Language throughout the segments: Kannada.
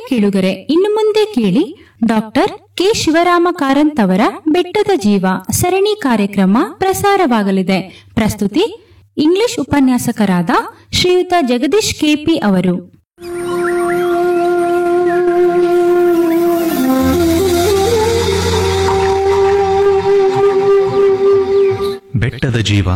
ಕೇಳುಗರೆ ಇನ್ನು ಮುಂದೆ ಕೇಳಿ ಡಾಕ್ಟರ್ ಕೆ ಶಿವರಾಮ ಕಾರಂತ್ ಅವರ ಬೆಟ್ಟದ ಜೀವ ಸರಣಿ ಕಾರ್ಯಕ್ರಮ ಪ್ರಸಾರವಾಗಲಿದೆ ಪ್ರಸ್ತುತಿ ಇಂಗ್ಲಿಷ್ ಉಪನ್ಯಾಸಕರಾದ ಶ್ರೀಯುತ ಜಗದೀಶ್ ಕೆಪಿ ಅವರು ಬೆಟ್ಟದ ಜೀವ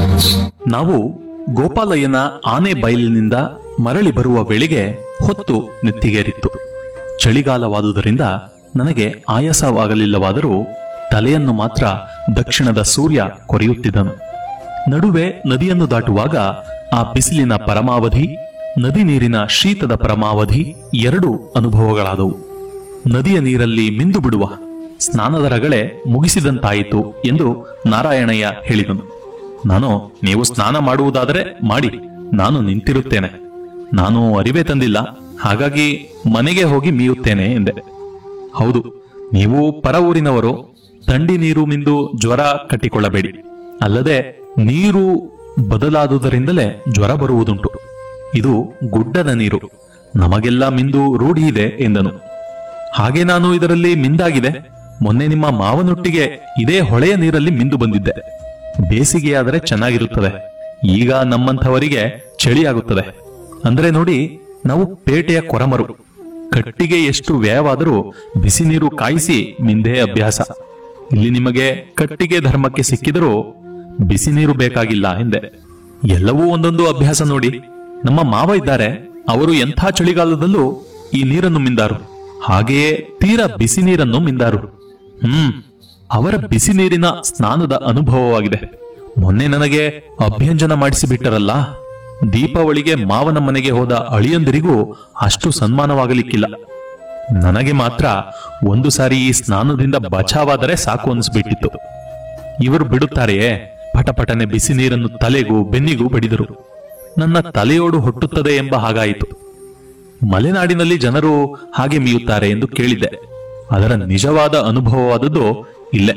ನಾವು ಗೋಪಾಲಯ್ಯನ ಆನೆ ಬಯಲಿನಿಂದ ಮರಳಿ ಬರುವ ವೇಳೆಗೆ ಹೊತ್ತು ನೆತ್ತಿಗೇರಿತ್ತು ಚಳಿಗಾಲವಾದುದರಿಂದ ನನಗೆ ಆಯಾಸವಾಗಲಿಲ್ಲವಾದರೂ ತಲೆಯನ್ನು ಮಾತ್ರ ದಕ್ಷಿಣದ ಸೂರ್ಯ ಕೊರೆಯುತ್ತಿದ್ದನು ನಡುವೆ ನದಿಯನ್ನು ದಾಟುವಾಗ ಆ ಬಿಸಿಲಿನ ಪರಮಾವಧಿ ನದಿ ನೀರಿನ ಶೀತದ ಪರಮಾವಧಿ ಎರಡು ಅನುಭವಗಳಾದವು ನದಿಯ ನೀರಲ್ಲಿ ಮಿಂದು ಬಿಡುವ ಸ್ನಾನದ ರಗಳೆ ಮುಗಿಸಿದಂತಾಯಿತು ಎಂದು ನಾರಾಯಣಯ್ಯ ಹೇಳಿದನು ನಾನು ನೀವು ಸ್ನಾನ ಮಾಡುವುದಾದರೆ ಮಾಡಿ ನಾನು ನಿಂತಿರುತ್ತೇನೆ ನಾನು ಅರಿವೆ ತಂದಿಲ್ಲ ಹಾಗಾಗಿ ಮನೆಗೆ ಹೋಗಿ ಮೀಯುತ್ತೇನೆ ಎಂದೆ ಹೌದು ನೀವು ಪರ ಊರಿನವರು ತಂಡಿ ನೀರು ಮಿಂದು ಜ್ವರ ಕಟ್ಟಿಕೊಳ್ಳಬೇಡಿ ಅಲ್ಲದೆ ನೀರು ಬದಲಾದುದರಿಂದಲೇ ಜ್ವರ ಬರುವುದುಂಟು ಇದು ಗುಡ್ಡದ ನೀರು ನಮಗೆಲ್ಲ ಮಿಂದು ರೂಢಿ ಇದೆ ಎಂದನು ಹಾಗೆ ನಾನು ಇದರಲ್ಲಿ ಮಿಂದಾಗಿದೆ ಮೊನ್ನೆ ನಿಮ್ಮ ಮಾವನೊಟ್ಟಿಗೆ ಇದೇ ಹೊಳೆಯ ನೀರಲ್ಲಿ ಮಿಂದು ಬಂದಿದ್ದೆ ಬೇಸಿಗೆಯಾದರೆ ಚೆನ್ನಾಗಿರುತ್ತದೆ ಈಗ ನಮ್ಮಂಥವರಿಗೆ ಚಳಿಯಾಗುತ್ತದೆ ಅಂದ್ರೆ ನೋಡಿ ನಾವು ಪೇಟೆಯ ಕೊರಮರು ಕಟ್ಟಿಗೆ ಎಷ್ಟು ವ್ಯಯವಾದರೂ ಬಿಸಿ ನೀರು ಕಾಯಿಸಿ ಮಿಂದೇ ಅಭ್ಯಾಸ ಇಲ್ಲಿ ನಿಮಗೆ ಕಟ್ಟಿಗೆ ಧರ್ಮಕ್ಕೆ ಸಿಕ್ಕಿದರೂ ಬಿಸಿ ನೀರು ಬೇಕಾಗಿಲ್ಲ ಎಂದೆ ಎಲ್ಲವೂ ಒಂದೊಂದು ಅಭ್ಯಾಸ ನೋಡಿ ನಮ್ಮ ಮಾವ ಇದ್ದಾರೆ ಅವರು ಎಂಥ ಚಳಿಗಾಲದಲ್ಲೂ ಈ ನೀರನ್ನು ಮಿಂದಾರು ಹಾಗೆಯೇ ತೀರಾ ಬಿಸಿ ನೀರನ್ನು ಮಿಂದಾರು ಹ್ಮ್ ಅವರ ಬಿಸಿ ನೀರಿನ ಸ್ನಾನದ ಅನುಭವವಾಗಿದೆ ಮೊನ್ನೆ ನನಗೆ ಅಭ್ಯಂಜನ ಮಾಡಿಸಿ ಬಿಟ್ಟರಲ್ಲ ದೀಪಾವಳಿಗೆ ಮಾವನ ಮನೆಗೆ ಹೋದ ಅಳಿಯಂದಿರಿಗೂ ಅಷ್ಟು ಸನ್ಮಾನವಾಗಲಿಕ್ಕಿಲ್ಲ ನನಗೆ ಮಾತ್ರ ಒಂದು ಸಾರಿ ಈ ಸ್ನಾನದಿಂದ ಬಚಾವಾದರೆ ಸಾಕು ಅನಿಸ್ಬಿಟ್ಟಿತ್ತು ಇವರು ಬಿಡುತ್ತಾರೆಯೇ ಪಟಪಟನೆ ಬಿಸಿ ನೀರನ್ನು ತಲೆಗೂ ಬೆನ್ನಿಗೂ ಬಡಿದರು ನನ್ನ ತಲೆಯೋಡು ಹೊಟ್ಟುತ್ತದೆ ಎಂಬ ಹಾಗಾಯಿತು ಮಲೆನಾಡಿನಲ್ಲಿ ಜನರು ಹಾಗೆ ಮೀಯುತ್ತಾರೆ ಎಂದು ಕೇಳಿದ್ದೆ ಅದರ ನಿಜವಾದ ಅನುಭವವಾದದ್ದು ಇಲ್ಲೇ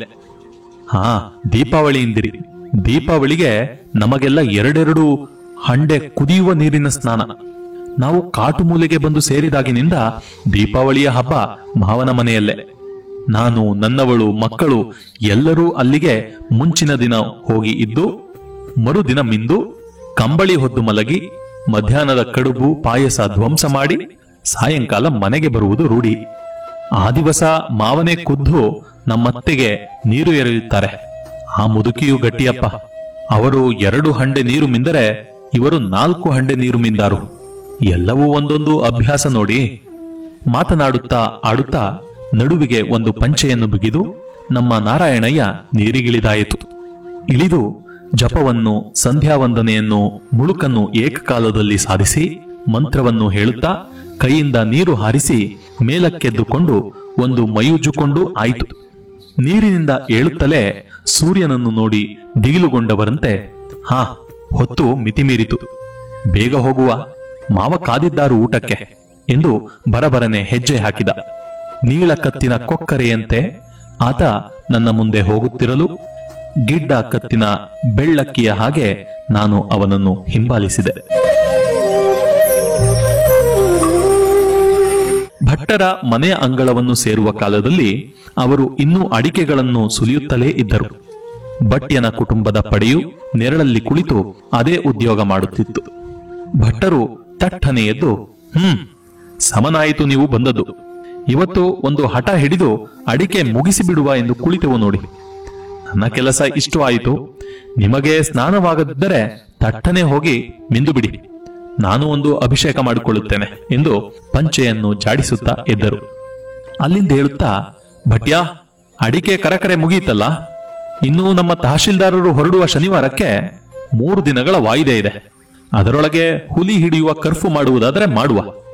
ಹಾ ದೀಪಾವಳಿ ಇಂದಿರಿ ದೀಪಾವಳಿಗೆ ನಮಗೆಲ್ಲ ಎರಡೆರಡು ಹಂಡೆ ಕುದಿಯುವ ನೀರಿನ ಸ್ನಾನ ನಾವು ಕಾಟು ಮೂಲೆಗೆ ಬಂದು ಸೇರಿದಾಗಿನಿಂದ ದೀಪಾವಳಿಯ ಹಬ್ಬ ಮಾವನ ಮನೆಯಲ್ಲೇ ನಾನು ನನ್ನವಳು ಮಕ್ಕಳು ಎಲ್ಲರೂ ಅಲ್ಲಿಗೆ ಮುಂಚಿನ ದಿನ ಹೋಗಿ ಇದ್ದು ಮರುದಿನ ಮಿಂದು ಕಂಬಳಿ ಹೊದ್ದು ಮಲಗಿ ಮಧ್ಯಾಹ್ನದ ಕಡುಬು ಪಾಯಸ ಧ್ವಂಸ ಮಾಡಿ ಸಾಯಂಕಾಲ ಮನೆಗೆ ಬರುವುದು ರೂಢಿ ಆ ದಿವಸ ಮಾವನೇ ಖುದ್ದು ನಮ್ಮತ್ತೆಗೆ ನೀರು ಎರೆಯುತ್ತಾರೆ ಆ ಮುದುಕಿಯು ಗಟ್ಟಿಯಪ್ಪ ಅವರು ಎರಡು ಹಂಡೆ ನೀರು ಮಿಂದರೆ ಇವರು ನಾಲ್ಕು ಹಂಡೆ ನೀರು ಮಿಂದಾರು ಎಲ್ಲವೂ ಒಂದೊಂದು ಅಭ್ಯಾಸ ನೋಡಿ ಮಾತನಾಡುತ್ತಾ ಆಡುತ್ತಾ ನಡುವಿಗೆ ಒಂದು ಪಂಚೆಯನ್ನು ಬಿಗಿದು ನಮ್ಮ ನಾರಾಯಣಯ್ಯ ನೀರಿಗಿಳಿದಾಯಿತು ಇಳಿದು ಜಪವನ್ನು ಸಂಧ್ಯಾವಂದನೆಯನ್ನು ಮುಳುಕನ್ನು ಏಕಕಾಲದಲ್ಲಿ ಸಾಧಿಸಿ ಮಂತ್ರವನ್ನು ಹೇಳುತ್ತಾ ಕೈಯಿಂದ ನೀರು ಹಾರಿಸಿ ಮೇಲಕ್ಕೆದ್ದುಕೊಂಡು ಒಂದು ಮೈಯುಜ್ಜುಕೊಂಡು ಆಯಿತು ನೀರಿನಿಂದ ಏಳುತ್ತಲೇ ಸೂರ್ಯನನ್ನು ನೋಡಿ ದಿಗಿಲುಗೊಂಡವರಂತೆ ಹಾ ಹೊತ್ತು ಮಿತಿಮೀರಿತು ಬೇಗ ಹೋಗುವ ಮಾವ ಕಾದಿದ್ದಾರು ಊಟಕ್ಕೆ ಎಂದು ಬರಬರನೆ ಹೆಜ್ಜೆ ಹಾಕಿದ ನೀಳ ಕತ್ತಿನ ಕೊಕ್ಕರೆಯಂತೆ ಆತ ನನ್ನ ಮುಂದೆ ಹೋಗುತ್ತಿರಲು ಗಿಡ್ಡ ಕತ್ತಿನ ಬೆಳ್ಳಕ್ಕಿಯ ಹಾಗೆ ನಾನು ಅವನನ್ನು ಹಿಂಬಾಲಿಸಿದೆ ಭಟ್ಟರ ಮನೆಯ ಅಂಗಳವನ್ನು ಸೇರುವ ಕಾಲದಲ್ಲಿ ಅವರು ಇನ್ನೂ ಅಡಿಕೆಗಳನ್ನು ಸುಲಿಯುತ್ತಲೇ ಇದ್ದರು ಭಟ್ಯನ ಕುಟುಂಬದ ಪಡೆಯು ನೆರಳಲ್ಲಿ ಕುಳಿತು ಅದೇ ಉದ್ಯೋಗ ಮಾಡುತ್ತಿತ್ತು ಭಟ್ಟರು ತಟ್ಟನೆ ಎದ್ದು ಹ್ಮ್ ಸಮನಾಯಿತು ನೀವು ಬಂದದ್ದು ಇವತ್ತು ಒಂದು ಹಠ ಹಿಡಿದು ಅಡಿಕೆ ಮುಗಿಸಿ ಬಿಡುವ ಎಂದು ಕುಳಿತೆವು ನೋಡಿ ನನ್ನ ಕೆಲಸ ಇಷ್ಟು ಆಯಿತು ನಿಮಗೆ ಸ್ನಾನವಾಗದಿದ್ದರೆ ತಟ್ಟನೆ ಹೋಗಿ ಮಿಂದು ಬಿಡಿ ನಾನು ಒಂದು ಅಭಿಷೇಕ ಮಾಡಿಕೊಳ್ಳುತ್ತೇನೆ ಎಂದು ಪಂಚೆಯನ್ನು ಜಾಡಿಸುತ್ತಾ ಎದ್ದರು ಅಲ್ಲಿಂದ ಹೇಳುತ್ತಾ ಭಟ್ಯ ಅಡಿಕೆ ಕರಕರೆ ಮುಗಿಯಿತಲ್ಲ ಇನ್ನು ನಮ್ಮ ತಹಶೀಲ್ದಾರರು ಹೊರಡುವ ಶನಿವಾರಕ್ಕೆ ಮೂರು ದಿನಗಳ ವಾಯಿದೆ ಇದೆ ಅದರೊಳಗೆ ಹುಲಿ ಹಿಡಿಯುವ ಕರ್ಫು ಮಾಡುವುದಾದರೆ ಮಾಡುವ